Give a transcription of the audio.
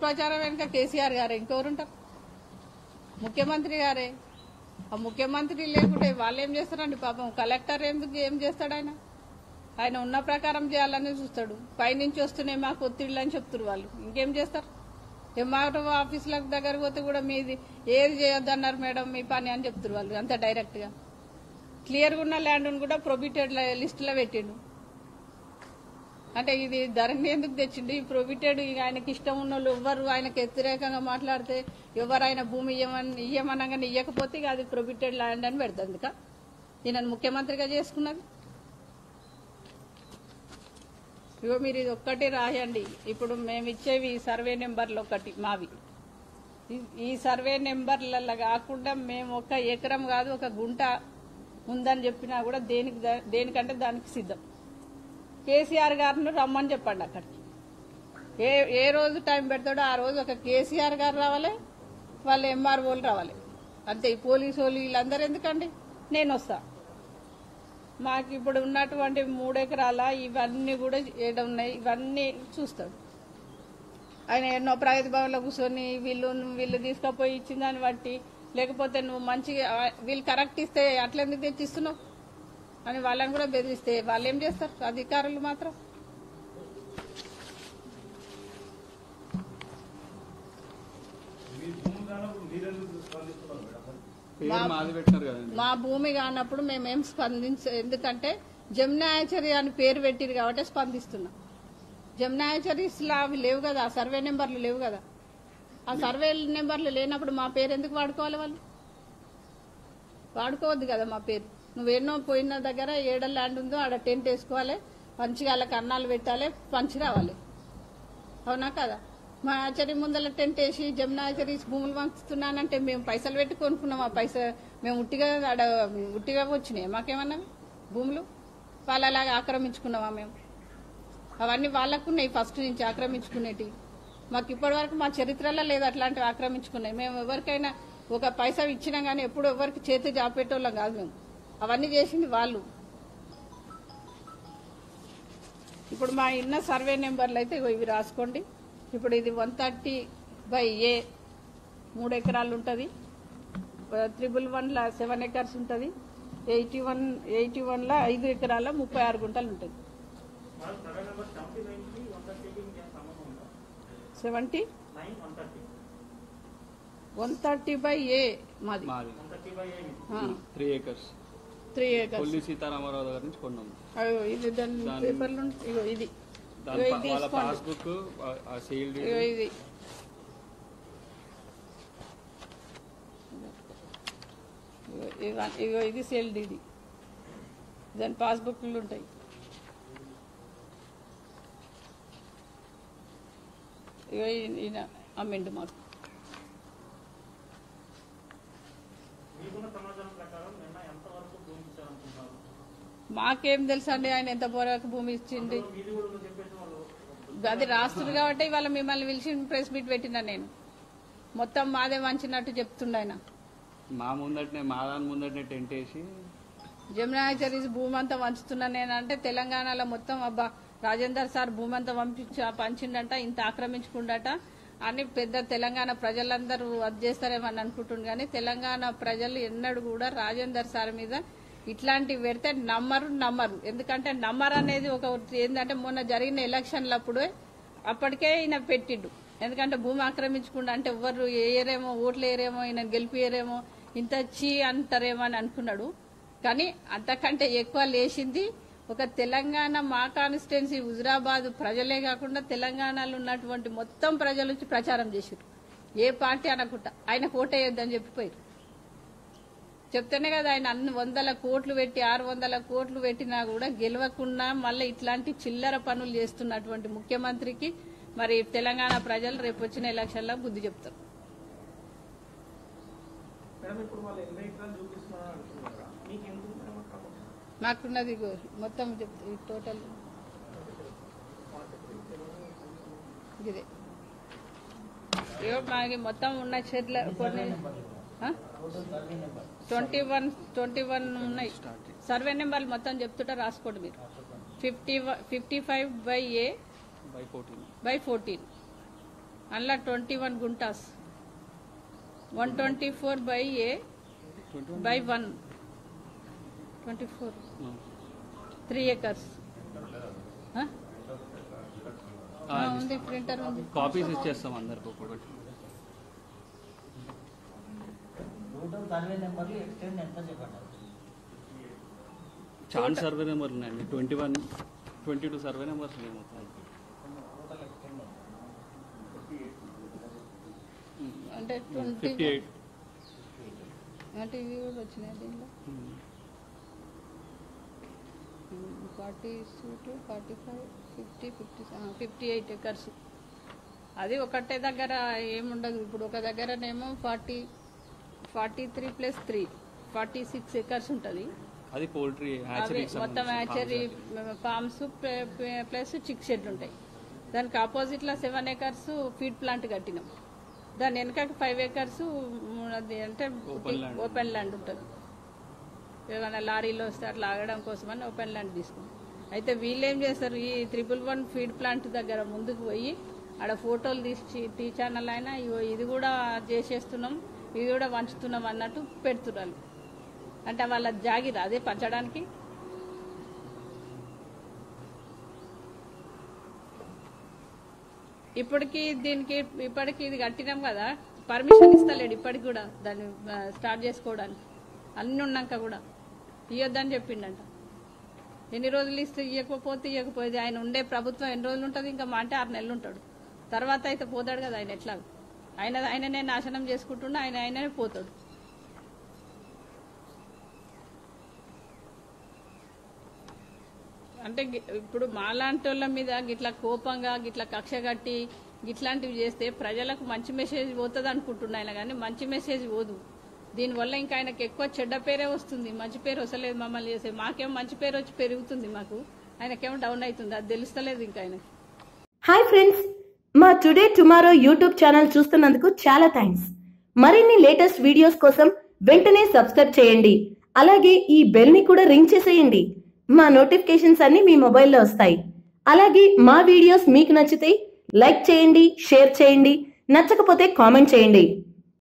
దుష్ప్రచారం వెనుక కేసీఆర్ గారే ఇంకెవరు ఉంటారు ముఖ్యమంత్రి గారే ఆ ముఖ్యమంత్రి లేకుంటే వాళ్ళు ఏం చేస్తారండి పాపం కలెక్టర్ ఎందుకు ఏం చేస్తాడు ఆయన ఆయన ఉన్న ప్రకారం చేయాలని చూస్తాడు పైనుంచి వస్తున్నాయి మాకు ఒత్తిళ్ళు అని చెప్తారు వాళ్ళు ఇంకేం చేస్తారు ఎంఆర్ఓ ఆఫీసుల దగ్గర పోతే కూడా మీది ఏది చేయొద్దన్నారు మేడం మీ పని అని చెప్తారు వాళ్ళు అంత డైరెక్ట్ గా క్లియర్గా ఉన్న ల్యాండ్ కూడా ప్రొబిటెడ్ లిస్టులో పెట్టిండు అంటే ఇది ధరణి ఎందుకు తెచ్చిండు ఈ ప్రొబిటెడ్ ఇక ఆయనకి ఇష్టం ఉన్న వాళ్ళు ఎవరు ఆయనకు వ్యతిరేకంగా మాట్లాడితే ఎవరు ఆయన భూమి ఇయ్యమని ఇయ్యమనగానే ఇయ్యకపోతే ఇక అది ప్రొబిటెడ్ ల్యాండ్ అని పెడుతుంది కా ఈయన ముఖ్యమంత్రిగా చేసుకున్నది ఇగో మీరు ఇది ఒక్కటి రాయండి ఇప్పుడు మేము ఇచ్చేవి ఈ సర్వే నెంబర్లు ఒకటి మావి ఈ- ఈ సర్వే నెంబర్లలో కాకుండా మేము ఒక ఎకరం కాదు ఒక గుంట ఉందని చెప్పినా కూడా దేనికి దా- దేనికంటే దానికి సిద్ధం కేసీఆర్ గారిని రమ్మని చెప్పండి అక్కడికి ఏ ఏ రోజు టైం పెడతాడో ఆ రోజు ఒక కేసీఆర్ గారు రావాలి వాళ్ళ ఎంఆర్ఓలు రావాలి అంతే ఈ పోలీసు వాళ్ళు వీళ్ళందరూ ఎందుకండి నేను వస్తా మాకు ఇప్పుడు ఉన్నటువంటి మూడెకరాల ఇవన్నీ కూడా ఏడ ఉన్నాయి ఇవన్నీ చూస్తాడు ఆయన ఎన్నో ప్రైవేట్ భవన్లో కూర్చొని వీళ్ళు వీళ్ళు తీసుకుపోయి ఇచ్చిన దాన్ని బట్టి లేకపోతే నువ్వు మంచిగా ఆ, వీళ్ళు కరెక్ట్ ఇస్తే అట్లా ఎందుకు తెచ్చిస్తున్నావు అని వాళ్ళని కూడా బెదిరిస్తే వాళ్ళు ఏం చేస్తారు అధికారులు మాత్రం పేరు మాది పెట్టినారు కదండి మా భూమి కానప్పుడు మేమేం స్పందించ ఎందుకంటే జమునాయచరి అని పేరు పెట్టిరు కాబట్టి స్పందిస్తున్నాం జమునాయచరీస్ లా అవి లేవు కదా ఆ సర్వే నెంబర్లు లేవు కదా ఆ సర్వే నెంబర్లు లేనప్పుడు మా పేరు ఎందుకు వాడుకోవాలి వాళ్ళు వాడుకోవద్దు కదా మా పేరు నువ్వెన్నో పోయిన దగ్గర ఏడ ల్యాండ్ ఉందో ఆడ టెంట్ వేసుకోవాలి పంచిగా వాళ్ళకి అన్నాలు పెట్టాలి పంచి రావాలి అవునా కదా మా ఆచరి ముందల టెంట్ వేసి జమునాచరీస్ భూములు పంచుతున్నానంటే మేము పైసలు పెట్టి కొనుక్కున్నాం ఆ పైస మేము ఉట్టిగా ఆడ ఉట్టిగా వచ్చినాయి మాకేమన్నా భూములు వాళ్ళలాగా ఆక్రమించుకున్నామా మేము అవన్నీ వాళ్ళకున్నాయి ఫస్ట్ నుంచి ఆక్రమించుకునేటి మాకు ఇప్పటివరకు మా చరిత్రలో లేదు అట్లాంటివి ఆక్రమించుకున్నాయి మేము ఎవరికైనా ఒక పైసా ఇచ్చినా కానీ ఎప్పుడు ఎవరికి చేతి జాపెట్టేవాళ్ళం కాదు మేము అవన్నీ చేసింది వాళ్ళు ఇప్పుడు మా ఇన్న సర్వే నెంబర్లు అయితే ఇగో ఇవి రాసుకోండి ఇప్పుడు ఇది వన్ థర్టీ బై ఏ మూడు ఎకరాలు ఉంటుంది త్రిబుల్ వన్లో సెవెన్ ఎకర్స్ ఉంటుంది ఎయిటీ వన్ ఎయిటీ వన్లో ఐదు ఎకరాల ముప్పై ఆరు గుంటలు ఉంటుంది seventy one thirty by A మాది మాది three acres three acres Kolli Sitaramarao దగ్గర నుంచి కొన్నాం అయ్యో ఇది దాని దాని- పేపర్లు ఉంటాయి. ఇగో ఇది దాని ఇగో పా- ఇది వాళ్ళ తీసుకోండి పాస్బుక్ ఆ సీల్డ్ ఇగో ఇది ఇగో ఇవ- ఇగో ఇది సేల్ డీడీ దాని పాస్బుక్లు ఉంటాయి ఇగో ఈ- ఈయన అమ్మిండు మాకు మాకేం తెలుసు అండి ఆయన ఎంత వరకు భూమి ఇచ్చింది అది రాష్ట్రుడు కాబట్టి ఇవాళ మిమ్మల్ని పిలిచి ప్రెస్ మీట్ పెట్టినా నేను మొత్తం మాదే వంచినట్టు చెప్తుండ ఆయన మా ముందటనే మా దాని ముందటనే టెంట్ వేసి జమునాచరీస్ భూమి అంతా వంచుతున్నా నేనంటే తెలంగాణలో మొత్తం అబ్బా రాజేందర్ సార్ భూమి అంతా పంపించ పంచిండట ఇంత ఆక్రమించుకుండట అని పెద్ద తెలంగాణ ప్రజలందరూ అది చేస్తారేమని అనుకుంటుండు కానీ తెలంగాణ ప్రజలు ఎన్నడూ కూడా రాజేందర్ సార్ మీద ఇట్లాంటివి పెడితే నమ్మరు నమ్మరు ఎందుకంటే నమ్మరు అనేది ఒక ఏంటంటే మొన్న జరిగిన ఎలక్షన్లప్పుడు అప్పటికే ఈయన పెట్టిండు ఎందుకంటే భూమి ఆక్రమించకుండా అంటే ఎవరు వేయరేమో ఓట్లు వేయరేమో ఈయన గెలిపియరేమో ఇంత చీ అంటారేమో అని అనుకున్నాడు కానీ అంతకంటే ఎక్కువ లేచింది ఒక తెలంగాణ మా కాన్స్టిట్యున్సీ హుజురాబాద్ ప్రజలే కాకుండా తెలంగాణలో ఉన్నటువంటి మొత్తం ప్రజలు వచ్చి ప్రచారం చేశారు ఏ పార్టీ అనకుండా ఆయన కోటేయొద్దని చెప్పిపోయారు చెప్తేనే కదా ఆయన అన్ని వందల కోట్లు పెట్టి ఆరు వందల కోట్లు పెట్టినా కూడా గెలవకుండా మళ్ళీ ఇట్లాంటి చిల్లర పనులు చేస్తున్నటువంటి ముఖ్యమంత్రికి మరి తెలంగాణ ప్రజలు రేపు వచ్చిన ఎలక్షన్లో బుద్ధి చెప్తారు మేడం ఇప్పుడు వాళ్ళు ఎనభై ఎకరాలు చూపిస్తున్నారు అంటున్నారు మీకు ఎంత ఉంది మేడం అక్కడ మాకున్నది ఇగో మొత్తం చెప్తా ఈ టోటల్ ఇదే ఇగో మాకి మొత్తం ఉన్న చెట్ల కొన్ని ట్వంటీ వన్ ట్వంటీ వన్ ఉన్నాయి సర్వే నెంబర్లు మొత్తం చెప్తుంటే రాసుకోండి మీరు fifty fifty five by A by fourteen by fourteen అందులో twenty one guntas one twenty four by A by one twenty four three acres ఉంది ప్రింటర్ ఉంది కాపీస్ ఇచ్చేస్తాం అందరికి ఒక్కొక్కటి టోటల్ సర్వే నెంబర్లు ఎక్స్టెండ్ ఎంత చెప్పండి చాలా సర్వే నెంబర్లు ఉన్నాయండి twenty one twenty two survey numbers ఉన్నాయి మొత్తం టోటల్ ఎక్స్టెండ్ ఎంత అంటే ఫిఫ్టీ ట్వంటీ ఎయిట్ అంటే ఇవి కూడా వచ్చినాయి దీనిలో forty two forty five fifty fifty fifty eight acres అది ఒకటే దగ్గర ఏముండదు ఇప్పుడు ఒక దగ్గరనేమో forty forty three plus three forty six acres ఉంటుంది అది పోల్ట్రీ అవి హ్యాచరీ మొత్తం hatchery farms plus chick shed ఉంటాయి దానికి ఆపోజిట్లో సెవెన్ ఎకర్స్ ఫీడ్ ప్లాంట్ కట్టినాం దాని వెనక ఫైవ్ ఎకర్స్ అది అంటే Open land. ఓపెన్ ల్యాండ్ ఉంటుంది ఏమైనా లారీలో వస్తే అట్లా ఆగడం కోసమని ఓపెన్ ల్యాండ్ తీసుకున్నాం అయితే వీళ్ళు ఏం చేస్తారు ఈ త్రిపుల్ వన్ ఫీడ్ ప్లాంట్ దగ్గర ముందుకు పోయి ఆడ ఫోటోలు తీసి టీ ఛానల్ అయినా ఇగో ఇది కూడా చేసేస్తున్నాం ఇది కూడా వంచుతున్నాం అన్నట్టు పెడుతున్నారు అంటే వాళ్ళ జాగిరా అదే పంచడానికి ఇప్పటికి దీనికి ఇప్పటికి ఇది కట్టినాం కదా పర్మిషన్ ఇస్తలేడు ఇప్పటికి కూడా దాన్ని ఆ, స్టార్ట్ చేసుకోవడానికి అన్నీ ఉన్నాక కూడా ఇవ్వద్దని చెప్పిండంట ఎన్ని రోజులు ఇస్తే ఇవ్వకపోతే ఇవ్వకపోతే ఆయన ఉండే ప్రభుత్వం ఎన్ని రోజులు ఉంటుంది ఇంకా మా అంటే ఆరు నెలలు ఉంటాడు తర్వాత అయితే పోతాడు కదా ఆయన ఎట్లా ఆయన ఆయననే నాశనం చేసుకుంటుండే ఆయన ఆయననే పోతాడు అంటే గి- ఇప్పుడు మాలాంటి వాళ్ళ మీద గిట్లా కోపంగా గిట్లా కక్ష కట్టి గిట్లాంటివి చేస్తే ప్రజలకు మంచి మెసేజ్ పోతుంది అనుకుంటున్నా ఆయన కానీ మంచి మెసేజ్ పోదు దీనివల్ల ఇంకా ఆయనకి ఎక్కువ చెడ్డ పేరే వస్తుంది మంచి పేరు వస్తలేదు మమ్మల్ని చేసే మాకేం మంచి పేరు వచ్చి పెరుగుతుంది మాకు ఆయనకేమో డౌన్ అవుతుంది అది తెలుస్తలేదు ఇంకా ఆయనకి హాయ్ ఫ్రెండ్స్ మా టుడే టుమారో యూట్యూబ్ ఛానల్ చూస్తున్నందుకు చాలా థ్యాంక్స్ మరిన్ని లేటెస్ట్ వీడియోస్ కోసం వెంటనే సబ్స్క్రైబ్ చేయండి అలాగే ఈ బెల్ ని కూడా రింగ్ చేసేయండి మా నోటిఫికేషన్స్ అన్ని మీ మొబైల్లో వస్తాయి అలాగే మా వీడియోస్ మీకు నచ్చితే లైక్ చేయండి షేర్ చేయండి నచ్చకపోతే కామెంట్ చేయండి